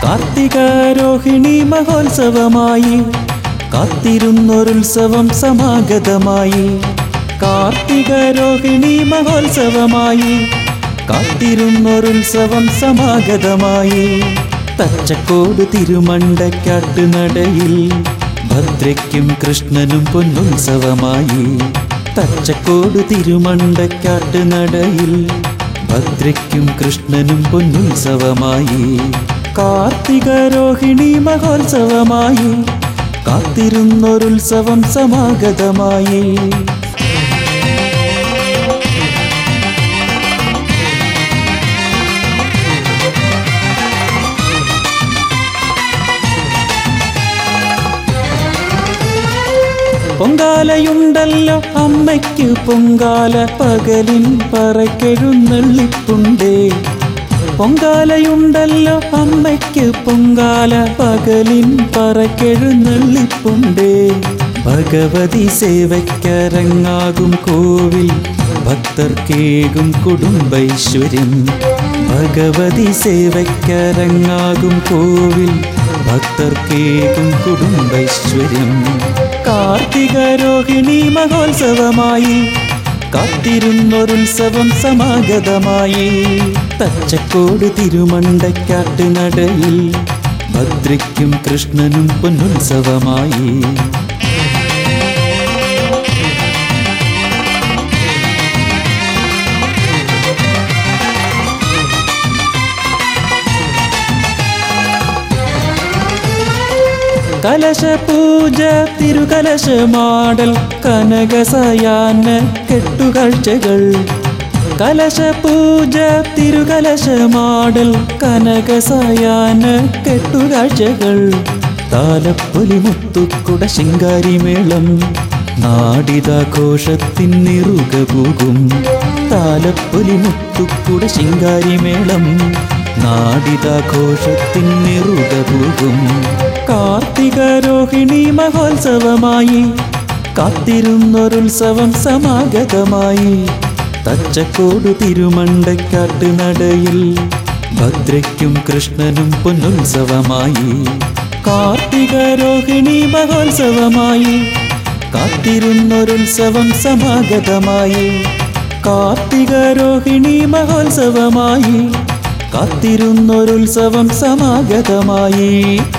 കാർത്തിക രോഹിണി മഹോത്സവമായി കാത്തിരുന്നൊരുത്സവം സമാഗതമായി കാർത്തിക രോഹിണി മഹോത്സവമായി കാത്തിരുന്നൊരുത്സവം സമാഗതമായി തച്ചക്കോട് തിരുമണ്ടക്കാട്ട് നടയിൽ ഭദ്രയ്ക്കും കൃഷ്ണനും പൊന്നുത്സവമായി തച്ചക്കോട് തിരുമണ്ടക്കാട്ട് നടയിൽ ഭദ്രയ്ക്കും കൃഷ്ണനും പൊന്നുത്സവമായി കാർത്തിക രോഹിണി മഹോത്സവമായി കാത്തിരുന്നൊരുത്സവം സമാഗതമായി പൊങ്കാലയുണ്ടല്ലോ അമ്മയ്ക്ക് പൊങ്കാല പകലിൻ പറക്കെഴുന്നള്ളിപ്പുണ്ടേ പൊങ്കാലയുണ്ടല്ലോ അമ്മയ്ക്ക് പൊങ്കാല പകലിൻ പറക്കെഴുന്നള്ളിപ്പുണ്ടേ ഭഗവതി സേവയ്ക്കരങ്ങാകും കോവിൽ ഭക്തർക്കേകും കുടുംബൈശ്വര്യം ഭഗവതി സേവയ്ക്കരങ്ങാകും കോവിൽ ഭക്തർക്കേകും കുടുംബൈശ്വര്യം കാർത്തിക രോഹിണി മഹോത്സവമായി കാത്തിരുന്നൊരുത്സവം സമാഗതമായി തച്ചക്കോട് തിരുമണ്ടക്കാട്ട് നടയിൽ ഭദ്രയ്ക്കും കൃഷ്ണനും പൊന്നുത്സവമായി കലശപൂജ തിരുകലശമാടൽ കനകസയാന കെട്ടുകാഴ്ചകൾ കലശപൂജ തിരുകലശമാടൽ കനകസയാന കെട്ടുകാഴ്ചകൾ താലപ്പൊലി മുത്തുക്കുട ശിങ്കാരിമേളം നാടിതാഘോഷത്തിൻ നിറുക പോകും താലപ്പൊലി മുത്തുക്കുട ശിങ്കാരിമേളം നാടിതാഘോഷത്തിൻ നിറുക പോകും കാർത്തിക രോഹിണി മഹോത്സവമായി കാത്തിരുന്നൊരുത്സവം സമാഗതമായി തച്ചക്കോട് തിരുമണ്ടക്കാട്ട് നടയിൽ ഭദ്രയ്ക്കും കൃഷ്ണനും പൊന്നുത്സവമായി കാർത്തിക രോഹിണി മഹോത്സവമായി കാത്തിരുന്നൊരുത്സവം സമാഗതമായി കാർത്തിക രോഹിണി മഹോത്സവമായി കാത്തിരുന്നൊരുത്സവം സമാഗതമായി